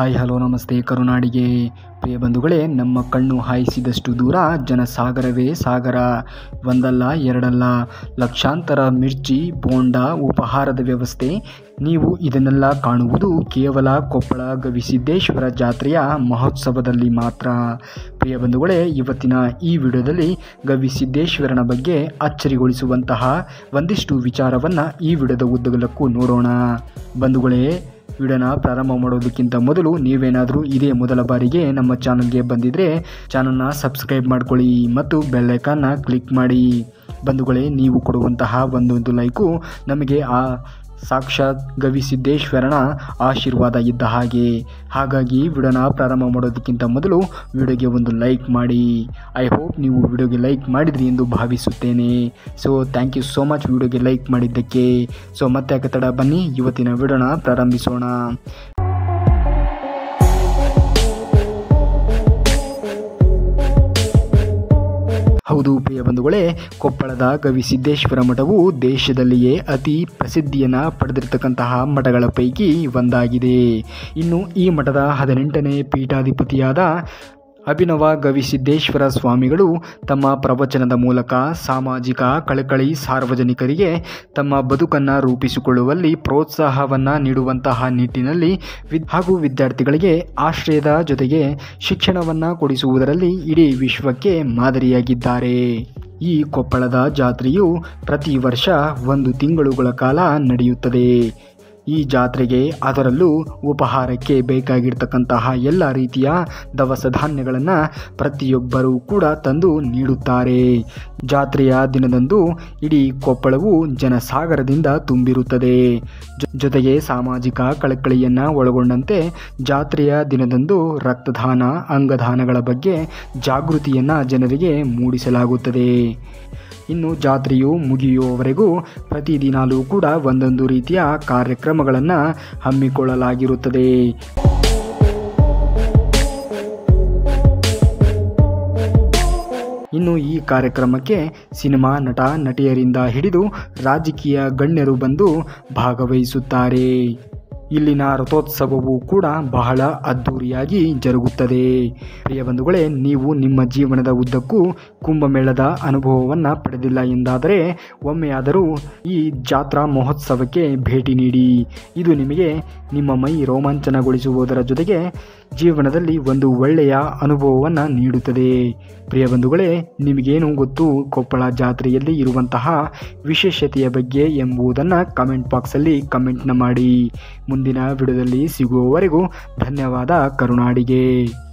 hi hello ನಮಸ್ತೆ ಕರುನಾಡಿಗೆ ಪ್ರಿಯ ಬಂಧುಗಳೇ ನಮ್ಮ ಕಣ್ಣು ಹಾಯಿಸಿದಷ್ಟು ದೂರ ಜನಸಾಗರವೇ ಸಾಗರ ಒಂದಲ್ಲ ಎರಡಲ್ಲ ಲಕ್ಷಾಂತರ ಮಿರ್ಚಿ ಬೋಂಡ ಉಪಹಾರದ ವ್ಯವಸ್ಥೆ ನೀವು ಇದನ್ನೆಲ್ಲ ಕಾಣುವುದು ಕೇವಲ ಕೊಪ್ಪಳ ಗವಿಸಿದ್ದೇಶ್ವರ ಜಾತ್ರೆಯ ಮಹೋತ್ಸವದಲ್ಲಿ ಮಾತ್ರ ಪ್ರಿಯ ಬಂಧುಗಳೇ ಇವತ್ತಿನ ಈ ವಿಡಿಯೋದಲ್ಲಿ ಗವಿಸಿದ್ದೇಶ್ವರನ ಬಗ್ಗೆ ಅಚ್ಚರಿಗೊಳಿಸುವಂತಹ ಒಂದಿಷ್ಟು ವಿಚಾರವನ್ನು ಈ ವಿಡಿಯೋದ ಉದ್ದಗಲಕ್ಕೂ ನೋಡೋಣ ಬಂಧುಗಳೇ ವಿಡಿಯೋನ ಪ್ರಾರಂಭ ಮಾಡೋದಕ್ಕಿಂತ ಮೊದಲು ನೀವೇನಾದರೂ ಇದೇ ಮೊದಲ ಬಾರಿಗೆ ನಮ್ಮ ಚಾನಲ್ಗೆ ಬಂದಿದ್ದರೆ ಚಾನಲ್ನ ಸಬ್ಸ್ಕ್ರೈಬ್ ಮಾಡ್ಕೊಳ್ಳಿ ಮತ್ತು ಬೆಲ್ಲೈಕನ್ನ ಕ್ಲಿಕ್ ಮಾಡಿ ಬಂಧುಗಳೇ ನೀವು ಕೊಡುವಂತಹ ಒಂದೊಂದು ಲೈಕು ನಮಗೆ ಆ ಸಾಕ್ಷಾತ್ ಗವಿಸಿದ್ದೇಶ್ವರನ ಆಶೀರ್ವಾದ ಇದ್ದ ಹಾಗೆ ಹಾಗಾಗಿ ವಿಡಿಯೋನ ಪ್ರಾರಂಭ ಮಾಡೋದಕ್ಕಿಂತ ಮೊದಲು ವಿಡಿಯೋಗೆ ಒಂದು ಲೈಕ್ ಮಾಡಿ ಐ ಹೋಪ್ ನೀವು ವಿಡಿಯೋಗೆ ಲೈಕ್ ಮಾಡಿದ್ರಿ ಎಂದು ಭಾವಿಸುತ್ತೇನೆ so thank you so much ವಿಡಿಯೋಗೆ ಲೈಕ್ ಮಾಡಿದ್ದಕ್ಕೆ ಸೊ ಮತ್ತೆ ಯಾಕೆ ತಡ ಬನ್ನಿ ಇವತ್ತಿನ ವಿಡಿಯೋನ ಪ್ರಾರಂಭಿಸೋಣ ಹೌದು ಪ್ರಿಯ ಬಂಧುಗಳೇ ಕೊಪ್ಪಳದ ಗವಿಸಿದ್ದೇಶ್ವರ ಮಠವು ದೇಶದಲ್ಲಿಯೇ ಅತಿ ಪ್ರಸಿದ್ಧಿಯನ್ನು ಪಡೆದಿರತಕ್ಕಂತಹ ಮಠಗಳ ಪೈಕಿ ಒಂದಾಗಿದೆ ಇನ್ನು ಈ ಮಠದ ಹದಿನೆಂಟನೇ ಪೀಠಾಧಿಪತಿಯಾದ ಅಭಿನವ ಗವಿಸಿದ್ದೇಶ್ವರ ಸ್ವಾಮಿಗಳು ತಮ್ಮ ಪ್ರವಚನದ ಮೂಲಕ ಸಾಮಾಜಿಕ ಕಳಕಳಿ ಸಾರ್ವಜನಿಕರಿಗೆ ತಮ್ಮ ಬದುಕನ್ನು ರೂಪಿಸಿಕೊಳ್ಳುವಲ್ಲಿ ಪ್ರೋತ್ಸಾಹವನ್ನು ನೀಡುವಂತಹ ನಿಟ್ಟಿನಲ್ಲಿ ವಿದ್ ಹಾಗೂ ವಿದ್ಯಾರ್ಥಿಗಳಿಗೆ ಆಶ್ರಯದ ಜೊತೆಗೆ ಶಿಕ್ಷಣವನ್ನು ಕೊಡಿಸುವುದರಲ್ಲಿ ಇಡೀ ವಿಶ್ವಕ್ಕೆ ಮಾದರಿಯಾಗಿದ್ದಾರೆ ಈ ಕೊಪ್ಪಳದ ಜಾತ್ರೆಯು ಪ್ರತಿ ವರ್ಷ ಒಂದು ತಿಂಗಳುಗಳ ಕಾಲ ನಡೆಯುತ್ತದೆ ಈ ಜಾತ್ರೆಗೆ ಅದರಲ್ಲೂ ಉಪಹಾರಕ್ಕೆ ಬೇಕಾಗಿರ್ತಕ್ಕಂತಹ ಎಲ್ಲ ರೀತಿಯ ದವಸ ಧಾನ್ಯಗಳನ್ನು ಪ್ರತಿಯೊಬ್ಬರೂ ಕೂಡ ತಂದು ನೀಡುತ್ತಾರೆ ಜಾತ್ರೆಯ ದಿನದಂದು ಇಡೀ ಕೊಪ್ಪಳವು ಜನಸಾಗರದಿಂದ ತುಂಬಿರುತ್ತದೆ ಜೊತೆಗೆ ಸಾಮಾಜಿಕ ಕಳಕಳಿಯನ್ನು ಒಳಗೊಂಡಂತೆ ಜಾತ್ರೆಯ ದಿನದಂದು ರಕ್ತದಾನ ಅಂಗದಾನಗಳ ಬಗ್ಗೆ ಜಾಗೃತಿಯನ್ನು ಜನರಿಗೆ ಮೂಡಿಸಲಾಗುತ್ತದೆ ಇನ್ನು ಜಾತ್ರೆಯು ಮುಗಿಯುವವರೆಗೂ ಪ್ರತಿದಿನಾಲೂ ಕೂಡ ಒಂದೊಂದು ರೀತಿಯ ಕಾರ್ಯಕ್ರಮಗಳನ್ನು ಹಮ್ಮಿಕೊಳ್ಳಲಾಗಿರುತ್ತದೆ ಇನ್ನು ಈ ಕಾರ್ಯಕ್ರಮಕ್ಕೆ ಸಿನಿಮಾ ನಟ ನಟಿಯರಿಂದ ಹಿಡಿದು ರಾಜಕೀಯ ಗಣ್ಯರು ಬಂದು ಭಾಗವಹಿಸುತ್ತಾರೆ ಇಲ್ಲಿನ ರಥೋತ್ಸವವು ಕೂಡ ಬಹಳ ಅದ್ಧೂರಿಯಾಗಿ ಜರುಗುತ್ತದೆ ಪ್ರಿಯ ಬಂಧುಗಳೇ ನೀವು ನಿಮ್ಮ ಜೀವನದ ಉದ್ದಕ್ಕೂ ಕುಂಭಮೇಳದ ಅನುಭವವನ್ನು ಪಡೆದಿಲ್ಲ ಎಂದಾದರೆ ಒಮ್ಮೆಯಾದರೂ ಈ ಜಾತ್ರಾ ಮಹೋತ್ಸವಕ್ಕೆ ಭೇಟಿ ನೀಡಿ ಇದು ನಿಮಗೆ ನಿಮ್ಮ ಮೈ ರೋಮಾಂಚನಗೊಳಿಸುವುದರ ಜೊತೆಗೆ ಜೀವನದಲ್ಲಿ ಒಂದು ಒಳ್ಳೆಯ ಅನುಭವವನ್ನು ನೀಡುತ್ತದೆ ಪ್ರಿಯ ಬಂಧುಗಳೇ ನಿಮಗೇನು ಗೊತ್ತು ಕೊಪ್ಪಳ ಜಾತ್ರೆಯಲ್ಲಿ ಇರುವಂತಹ ವಿಶೇಷತೆಯ ಬಗ್ಗೆ ಎಂಬುದನ್ನು ಕಮೆಂಟ್ ಬಾಕ್ಸಲ್ಲಿ ಕಮೆಂಟ್ನ ಮಾಡಿ ಮುಂದಿನ ವಿಡಿಯೋದಲ್ಲಿ ಸಿಗುವವರೆಗೂ ಧನ್ಯವಾದ ಕರುನಾಡಿಗೆ